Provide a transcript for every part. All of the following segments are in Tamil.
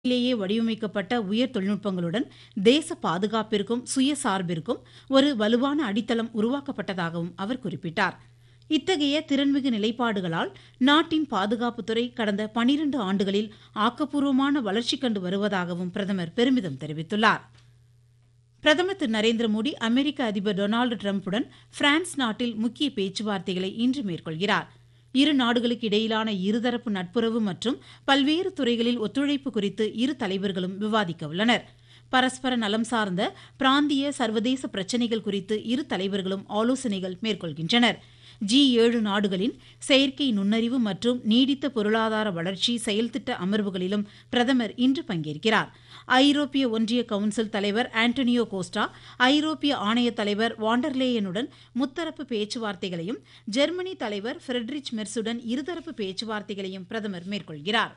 லேயே வடிவமைக்கப்பட்ட உயர் தொழில்நுட்பங்களுடன் தேச பாதுகாப்பிற்கும் சுயசார்பிற்கும் ஒரு வலுவான அடித்தளம் உருவாக்கப்பட்டதாகவும் அவர் குறிப்பிட்டார் இத்தகைய திறன்மிகு நிலைப்பாடுகளால் நாட்டின் பாதுகாப்புத்துறை கடந்த பனிரண்டு ஆண்டுகளில் ஆக்கப்பூர்வமான வளர்ச்சி கண்டு வருவதாகவும் பிரதமர் பெருமிதம் தெரிவித்துள்ளார் பிரதமர் திரு நரேந்திர மோடி அமெரிக்க அதிபர் டொனால்டு டிரம்புடன் பிரான்ஸ் நாட்டில் முக்கிய பேச்சுவார்த்தைகளை இன்று மேற்கொள்கிறார் இரு நாடுகளுக்கு இடையிலான இருதரப்பு நட்புறவு மற்றும் பல்வேறு துறைகளில் ஒத்துழைப்பு குறித்து இரு தலைவர்களும் விவாதிக்க உள்ளனர் பரஸ்பர நலம் சார்ந்த பிராந்திய சர்வதேச பிரச்சினைகள் குறித்து இரு தலைவர்களும் ஆலோசனைகள் மேற்கொள்கின்றனர் ஜி ஏழு நாடுகளின் செயற்கை நுண்ணறிவு மற்றும் நீடித்த பொருளாதார வளர்ச்சி செயல்திட்ட அமர்வுகளிலும் பிரதமர் இன்று பங்கேற்கிறார் ஐரோப்பிய ஒன்றிய கவுன்சில் தலைவர் ஆண்டனியோ கோஸ்டா ஐரோப்பிய ஆணைய தலைவர் வாண்டர்லேயனுடன் முத்தரப்பு பேச்சுவார்த்தைகளையும் ஜெர்மனி தலைவர் ஃபிரெட்ரிச் மெர்சுடன் இருதரப்பு பேச்சுவார்த்தைகளையும் பிரதமர் மேற்கொள்கிறார்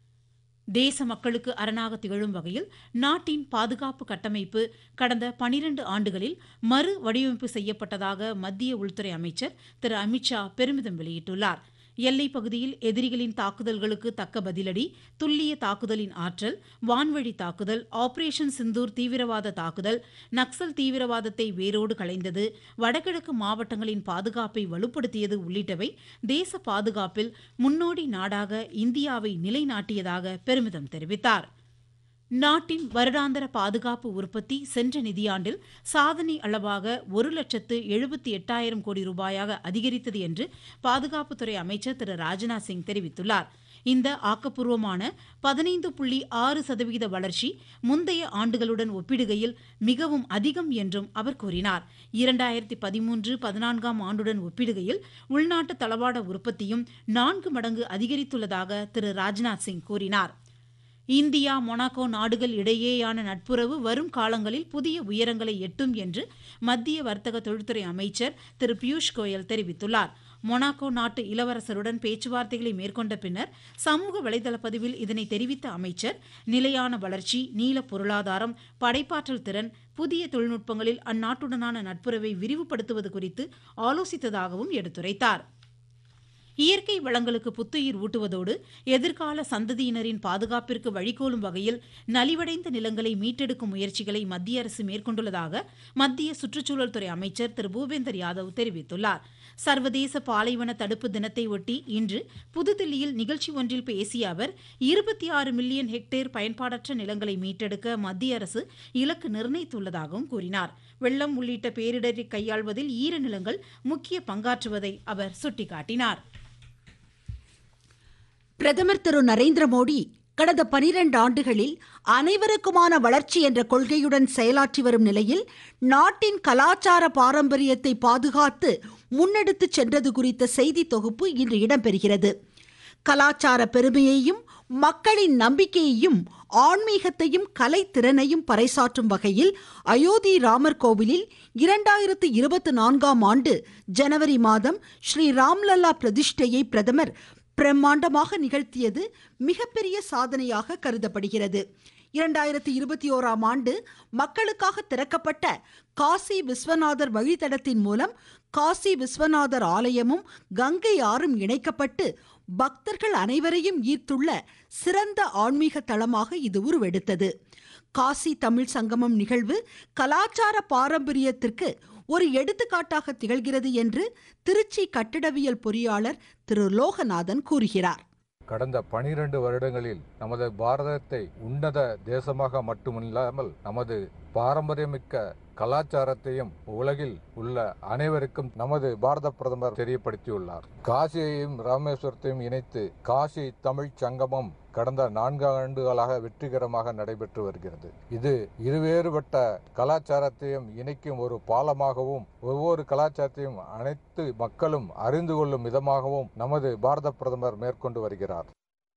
தேச மக்களுக்கு அரணாக திகழும் வகையில் நாட்டின் பாதுகாப்பு கட்டமைப்பு கடந்த பனிரண்டு ஆண்டுகளில் மறு வடிவமைப்பு செய்யப்பட்டதாக மத்திய உள்துறை அமைச்சர் திரு அமித்ஷா பெருமிதம் வெளியிட்டுள்ளார் எல்லைப் பகுதியில் எதிரிகளின் தாக்குதல்களுக்கு தக்க பதிலடி துல்லிய தாக்குதலின் ஆற்றல் வான்வழி தாக்குதல் ஆபரேஷன் சிந்தூர் தீவிரவாத தாக்குதல் நக்சல் தீவிரவாதத்தை வேரோடு களைந்தது வடகிழக்கு மாவட்டங்களின் பாதுகாப்பை வலுப்படுத்தியது உள்ளிட்டவை தேச பாதுகாப்பில் முன்னோடி நாடாக இந்தியாவை நிலைநாட்டியதாக பெருமிதம் தெரிவித்தார் நாட்டின் வருடாந்திர பாதுகாப்பு உற்பத்தி சென்ற நிதியாண்டில் சாதனை அளவாக ஒரு லட்சத்து எழுபத்தி எட்டாயிரம் கோடி ரூபாயாக அதிகரித்தது என்று பாதுகாப்புத்துறை அமைச்சர் திரு ராஜ்நாத் சிங் தெரிவித்துள்ளார் இந்த ஆக்கப்பூர்வமான பதினைந்து புள்ளி ஆறு சதவீத வளர்ச்சி முந்தைய ஆண்டுகளுடன் ஒப்பிடுகையில் மிகவும் அதிகம் என்றும் அவர் கூறினார் இரண்டாயிரத்தி பதிமூன்று பதினான்காம் ஆண்டுடன் ஒப்பிடுகையில் உள்நாட்டு தளவாட உற்பத்தியும் நான்கு மடங்கு அதிகரித்துள்ளதாக திரு ராஜ்நாத் சிங் கூறினார் இந்தியா மொனாக்கோ நாடுகள் இடையேயான நட்புறவு வரும் காலங்களில் புதிய உயரங்களை எட்டும் என்று மத்திய வர்த்தக தொழில்துறை அமைச்சர் திரு பியூஷ் கோயல் தெரிவித்துள்ளார் மொனாக்கோ நாட்டு இளவரசருடன் பேச்சுவார்த்தைகளை மேற்கொண்ட பின்னர் சமூக வலைதள பதிவில் இதனை தெரிவித்த அமைச்சர் நிலையான வளர்ச்சி நீல பொருளாதாரம் படைப்பாற்றல் திறன் புதிய தொழில்நுட்பங்களில் அந்நாட்டுடனான நட்புறவை விரிவுபடுத்துவது குறித்து ஆலோசித்ததாகவும் எடுத்துரைத்தார் இயற்கை வளங்களுக்கு புத்துயிர் ஊட்டுவதோடு எதிர்கால சந்ததியினரின் பாதுகாப்பிற்கு வழிகோலும் வகையில் நலிவடைந்த நிலங்களை மீட்டெடுக்கும் முயற்சிகளை மத்திய அரசு மேற்கொண்டுள்ளதாக மத்திய சுற்றுச்சூழல் துறை அமைச்சர் திரு பூபேந்தர் யாதவ் தெரிவித்துள்ளார் சர்வதேச பாலைவன தடுப்பு தினத்தை ஒட்டி இன்று புதுதில்லியில் நிகழ்ச்சி ஒன்றில் பேசிய அவர் இருபத்தி ஆறு மில்லியன் ஹெக்டேர் பயன்பாடற்ற நிலங்களை மீட்டெடுக்க மத்திய அரசு இலக்கு நிர்ணயித்துள்ளதாகவும் கூறினார் வெள்ளம் உள்ளிட்ட பேரிடரை கையாள்வதில் ஈரநிலங்கள் முக்கிய பங்காற்றுவதை அவர் சுட்டிக்காட்டினார் பிரதமர் திரு நரேந்திர மோடி கடந்த பனிரெண்டு ஆண்டுகளில் அனைவருக்குமான வளர்ச்சி என்ற கொள்கையுடன் செயலாற்றி வரும் நிலையில் நாட்டின் கலாச்சார பாரம்பரியத்தை பாதுகாத்து முன்னெடுத்துச் சென்றது குறித்த செய்தி தொகுப்பு இன்று இடம்பெறுகிறது கலாச்சார பெருமையையும் மக்களின் நம்பிக்கையையும் ஆன்மீகத்தையும் கலைத்திறனையும் பறைசாற்றும் வகையில் அயோத்தி ராமர் கோவிலில் இரண்டாயிரத்து இருபத்தி நான்காம் ஆண்டு ஜனவரி மாதம் ஸ்ரீ ராம்லல்லா பிரதிஷ்டையை பிரதமர் பிரம்மாண்டமாக நிகழ்த்தியது மிகப்பெரிய சாதனையாக கருதப்படுகிறது இரண்டாயிரத்தி இருபத்தி ஓராம் ஆண்டு மக்களுக்காக திறக்கப்பட்ட காசி விஸ்வநாதர் வழித்தடத்தின் மூலம் காசி விஸ்வநாதர் ஆலயமும் கங்கை ஆறும் இணைக்கப்பட்டு பக்தர்கள் அனைவரையும் ஈர்த்துள்ள சிறந்த ஆன்மீக தளமாக இது உருவெடுத்தது காசி தமிழ் சங்கமம் நிகழ்வு கலாச்சார பாரம்பரியத்திற்கு ஒரு எடுத்துக்காட்டாக திகழ்கிறது என்று திருச்சி கட்டிடவியல் பொறியாளர் திரு லோகநாதன் கூறுகிறார் கடந்த பனிரெண்டு வருடங்களில் நமது பாரதத்தை உன்னத தேசமாக மட்டுமில்லாமல் நமது பாரம்பரியமிக்க கலாச்சாரத்தையும் உலகில் உள்ள அனைவருக்கும் நமது பாரத பிரதமர் தெரியப்படுத்தியுள்ளார் காசியையும் ராமேஸ்வரத்தையும் இணைத்து காசி தமிழ் சங்கமம் கடந்த நான்கு ஆண்டுகளாக வெற்றிகரமாக நடைபெற்று வருகிறது இது இருவேறுபட்ட கலாச்சாரத்தையும் இணைக்கும் ஒரு பாலமாகவும் ஒவ்வொரு கலாச்சாரத்தையும் அனைத்து மக்களும் அறிந்து கொள்ளும் விதமாகவும் நமது பாரத பிரதமர் மேற்கொண்டு வருகிறார்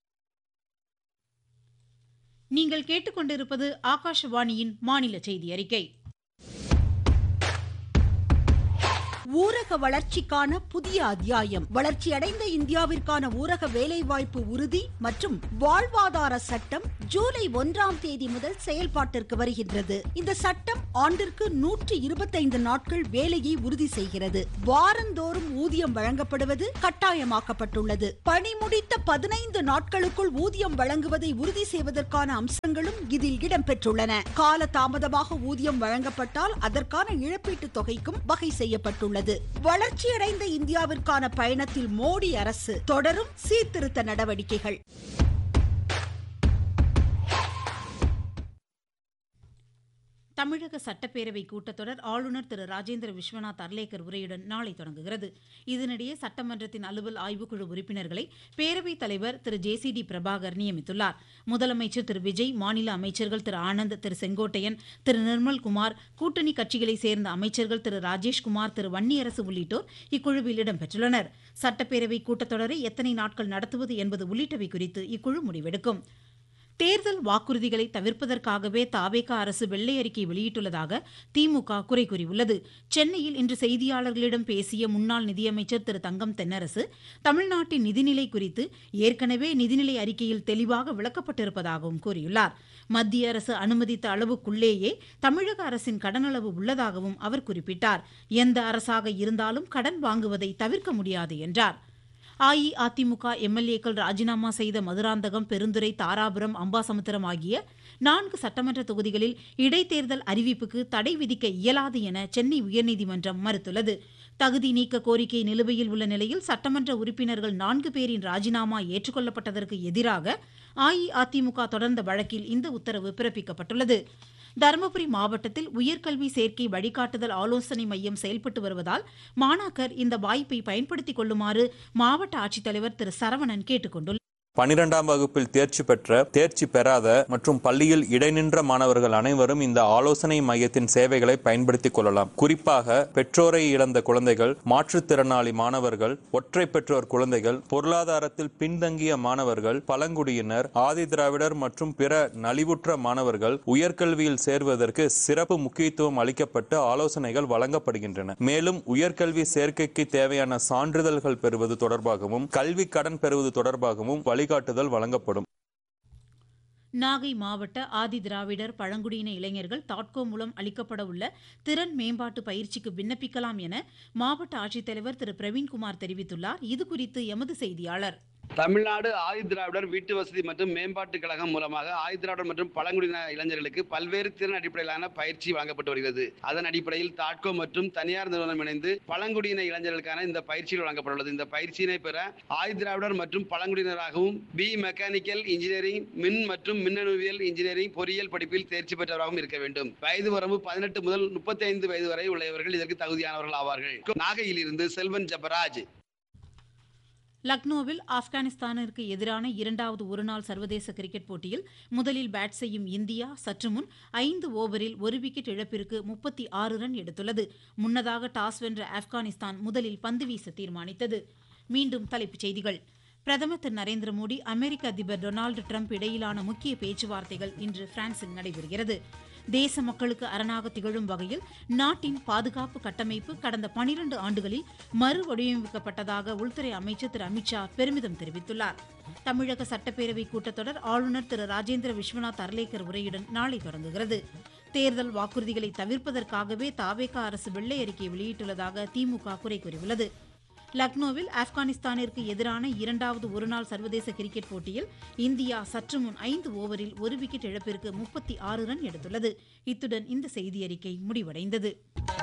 நீங்கள் கேட்டுக்கொண்டிருப்பது ஆகாஷவாணியின் மாநில செய்தி அறிக்கை ஊரக வளர்ச்சிக்கான புதிய அத்தியாயம் வளர்ச்சியடைந்த இந்தியாவிற்கான ஊரக வேலைவாய்ப்பு உறுதி மற்றும் வாழ்வாதார சட்டம் ஜூலை ஒன்றாம் தேதி முதல் செயல்பாட்டிற்கு வருகின்றது இந்த சட்டம் ஆண்டிற்கு நூற்றி இருபத்தைந்து நாட்கள் வேலையை உறுதி செய்கிறது வாரந்தோறும் ஊதியம் வழங்கப்படுவது கட்டாயமாக்கப்பட்டுள்ளது பணி முடித்த பதினைந்து நாட்களுக்குள் ஊதியம் வழங்குவதை உறுதி செய்வதற்கான அம்சங்களும் இதில் இடம்பெற்றுள்ளன கால தாமதமாக ஊதியம் வழங்கப்பட்டால் அதற்கான இழப்பீட்டுத் தொகைக்கும் வகை செய்யப்பட்டுள்ளது வளர்ச்சியடைந்த இந்தியாவிற்கான பயணத்தில் மோடி அரசு தொடரும் சீர்திருத்த நடவடிக்கைகள் தமிழக சட்டப்பேரவை கூட்டத்தொடர் ஆளுநர் திரு ராஜேந்திர விஸ்வநாத் அர்லேக்கர் உரையுடன் நாளை தொடங்குகிறது இதனிடையே சட்டமன்றத்தின் அலுவல் ஆய்வுக்குழு உறுப்பினர்களை பேரவைத் தலைவர் Thiru J C D Prabhakar நியமித்துள்ளார் முதலமைச்சர் திரு விஜய் மாநில அமைச்சர்கள் திரு ஆனந்த் திரு செங்கோட்டையன் திரு நிர்மல்குமார் கூட்டணி கட்சிகளைச் சேர்ந்த அமைச்சர்கள் திரு ராஜேஷ்குமார் திரு வன்னியரசு உள்ளிட்டோர் இக்குழுவில் இடம்பெற்றுள்ளனர் சட்டப்பேரவை கூட்டத்தொடரை எத்தனை நாட்கள் நடத்துவது என்பது உள்ளிட்டவை குறித்து இக்குழு முடிவெடுக்கும் தேர்தல் வாக்குறுதிகளை தவிர்ப்பதற்காகவே தாவேகா அரசு வெள்ளை அறிக்கை வெளியிட்டுள்ளதாக திமுக குறை கூறியுள்ளது சென்னையில் இன்று செய்தியாளர்களிடம் பேசிய முன்னாள் நிதியமைச்சர் திரு தங்கம் தென்னரசு தமிழ்நாட்டின் நிதிநிலை குறித்து ஏற்கனவே நிதிநிலை அறிக்கையில் தெளிவாக விளக்கப்பட்டிருப்பதாகவும் கூறியுள்ளார் மத்திய அரசு அனுமதித்த அளவுக்குள்ளேயே தமிழக அரசின் கடனளவு உள்ளதாகவும் அவர் குறிப்பிட்டார் எந்த அரசாக இருந்தாலும் கடன் வாங்குவதை தவிர்க்க முடியாது என்றார் அஇஅதிமுக எம்எல்ஏக்கள் ராஜினாமா செய்த மதுராந்தகம் பெருந்துறை தாராபுரம் அம்பாசமுத்திரம் ஆகிய நான்கு சட்டமன்ற தொகுதிகளில் இடைத்தேர்தல் அறிவிப்புக்கு தடை விதிக்க இயலாது என சென்னை உயர்நீதிமன்றம் மறுத்துள்ளது தகுதி நீக்க கோரிக்கை நிலுவையில் உள்ள நிலையில் சட்டமன்ற உறுப்பினர்கள் நான்கு பேரின் ராஜினாமா ஏற்றுக்கொள்ளப்பட்டதற்கு எதிராக அஇஅதிமுக தொடர்ந்த வழக்கில் இந்த உத்தரவு பிறப்பிக்கப்பட்டுள்ளது தருமபுரி மாவட்டத்தில் உயர்கல்வி சேர்க்கை வழிகாட்டுதல் ஆலோசனை மையம் செயல்பட்டு வருவதால் மாணாக்கர் இந்த வாய்ப்பை பயன்படுத்திக் கொள்ளுமாறு மாவட்ட ஆட்சித்தலைவர் திரு சரவணன் கேட்டுக் கொண்டுள்ளார் பனிரெண்டாம் வகுப்பில் தேர்ச்சி பெற்ற தேர்ச்சி பெறாத மற்றும் பள்ளியில் இடைநின்ற மாணவர்கள் அனைவரும் இந்த ஆலோசனை மையத்தின் சேவைகளை பயன்படுத்திக் கொள்ளலாம் குறிப்பாக பெற்றோரை இழந்த குழந்தைகள் மாற்றுத்திறனாளி மாணவர்கள் ஒற்றை பெற்றோர் குழந்தைகள் பொருளாதாரத்தில் பின்தங்கிய மாணவர்கள் பழங்குடியினர் ஆதி திராவிடர் மற்றும் பிற நலிவுற்ற மாணவர்கள் உயர்கல்வியில் சேர்வதற்கு சிறப்பு முக்கியத்துவம் அளிக்கப்பட்டு ஆலோசனைகள் வழங்கப்படுகின்றன மேலும் உயர்கல்வி சேர்க்கைக்கு தேவையான சான்றிதழ்கள் பெறுவது தொடர்பாகவும் கல்வி கடன் பெறுவது தொடர்பாகவும் வழிகாட்டுதல் வழங்கப்படும் நாகை மாவட்ட ஆதி திராவிடர் பழங்குடியின இளைஞர்கள் தாட்கோ மூலம் அளிக்கப்பட உள்ள திறன் மேம்பாட்டு பயிற்சிக்கு விண்ணப்பிக்கலாம் என மாவட்ட ஆட்சித்தலைவர் திரு பிரவீன்குமார் தெரிவித்துள்ளார் இதுகுறித்து எமது செய்தியாளர் தமிழ்நாடு ஆதி திராவிடர் வீட்டு வசதி மற்றும் மேம்பாட்டு கழகம் மூலமாக ஆதி திராவிடர் மற்றும் பழங்குடியின இளைஞர்களுக்கு பல்வேறு திறன் அடிப்படையிலான பயிற்சி வழங்கப்பட்டு வருகிறது அதன் அடிப்படையில் தாட்கோ மற்றும் தனியார் நிறுவனம் இணைந்து பழங்குடியின இளைஞர்களுக்கான இந்த பயிற்சிகள் வழங்கப்பட்டுள்ளது இந்த பயிற்சியினை பெற ஆதி திராவிடர் மற்றும் பழங்குடியினராகவும் பி மெக்கானிக்கல் இன்ஜினியரிங் மின் மற்றும் மின்னணுவியல் இன்ஜினியரிங் பொறியியல் படிப்பில் தேர்ச்சி பெற்றவராகவும் இருக்க வேண்டும் வயது வரம்பு பதினெட்டு முதல் முப்பத்தி ஐந்து வயது வரை உள்ளவர்கள் இதற்கு தகுதியானவர்கள் ஆவார்கள் நாகையில் இருந்து செல்வன் ஜபராஜ் லக்னோவில் ஆப்கானிஸ்தானிற்கு எதிரான இரண்டாவது ஒருநாள் சர்வதேச கிரிக்கெட் போட்டியில் முதலில் பேட் செய்யும் இந்தியா சற்று முன் ஐந்து ஓவரில் ஒரு விக்கெட் இழப்பிற்கு முப்பத்தி ஆறு ரன் எடுத்துள்ளது முன்னதாக டாஸ் வென்ற ஆப்கானிஸ்தான் முதலில் பந்து வீச தீர்மானித்தது மீண்டும் தலைப்புச் செய்திகள் பிரதமர் திரு நரேந்திர மோடி அமெரிக்க அதிபர் டொனால்டு டிரம்ப் இடையிலான முக்கிய பேச்சுவார்த்தைகள் இன்று பிரான்சில் நடைபெறுகிறது தேச மக்களுக்கு அரணாக திகழும் வகையில் நாட்டின் பாதுகாப்பு கட்டமைப்பு கடந்த பனிரண்டு ஆண்டுகளில் மறுவடிவமைக்கப்பட்டதாக உள்துறை அமைச்சர் திரு அமித்ஷா பெருமிதம் தெரிவித்துள்ளார் தமிழக சட்டப்பேரவை கூட்டத்தொடர் ஆளுநர் திரு ராஜேந்திர விஸ்வநாத் அர்லேக்கர் உரையுடன் நாளை தொடங்குகிறது தேர்தல் வாக்குறுதிகளை தவிர்ப்பதற்காகவே தாவேகா அரசு வெள்ளை அறிக்கை வெளியிட்டுள்ளதாக திமுக குறை கூறியுள்ளது லக்னோவில் ஆப்கானிஸ்தானிற்கு எதிரான இரண்டாவது ஒருநாள் சர்வதேச கிரிக்கெட் போட்டியில் இந்தியா சற்று முன் ஐந்து ஓவரில் ஒரு விக்கெட் இழப்பிற்கு முப்பத்தி ஆறு ரன் எடுத்துள்ளது இத்துடன் இந்த செய்தியறிக்கை முடிவடைந்தது